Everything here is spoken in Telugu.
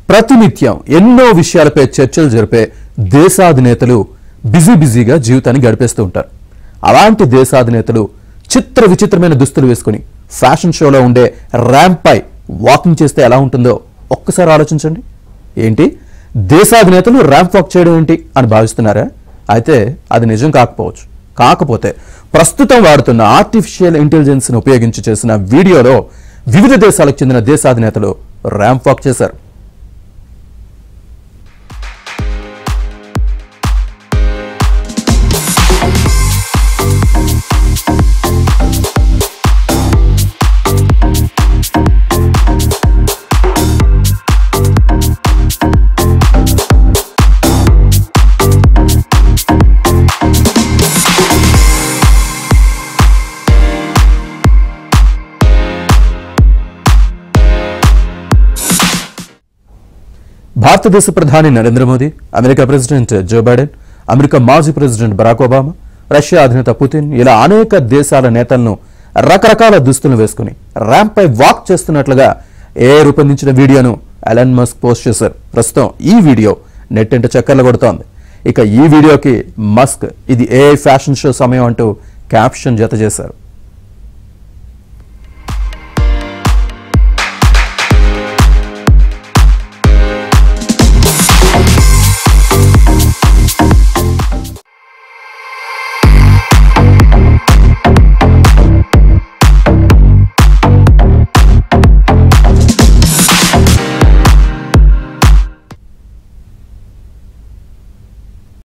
ప్రతినిత్యం ఎన్నో విషయాలపై చర్చలు జరిపే దేశాధినేతలు బిజీ బిజీగా జీవితాన్ని గడిపేస్తూ ఉంటారు అలాంటి దేశాధినేతలు చిత్ర విచిత్రమైన దుస్తులు వేసుకుని ఫ్యాషన్ షోలో ఉండే ర్యాంప్ పై వాకింగ్ చేస్తే ఎలా ఉంటుందో ఒక్కసారి ఆలోచించండి ఏంటి దేశాధినేతలు ర్యాంప్ వాక్ చేయడం ఏంటి అని భావిస్తున్నారా అయితే అది నిజం కాకపోవచ్చు కాకపోతే ప్రస్తుతం వాడుతున్న ఆర్టిఫిషియల్ ఇంటెలిజెన్స్ ను ఉపయోగించి చేసిన వీడియోలో వివిధ దేశాలకు చెందిన దేశాధినేతలు ర్యాంప్ వాక్ చేశారు భారతదేశ ప్రధాని Narendra Modi America president Joe Biden America మాజీ ప్రెసిడెంట్ బరాక్ ఒబామా రష్యా అధినేత పుతిన్ ఇలా అనేక దేశాల నేతలను రకరకాల దుస్తులను వేసుకుని ర్యాంప్ పై వాక్ చేస్తున్నట్లుగా ఏ రూపొందించిన వీడియోను ఎలన్ మస్క్ పోస్ట్ చేశారు ప్రస్తుతం ఈ వీడియో నెట్టింట చక్కర్లు కొడుతోంది ఇక ఈ వీడియోకి మస్క్ ఇది ఏ ఫ్యాషన్ షో సమయం అంటూ క్యాప్షన్ జత చేశారు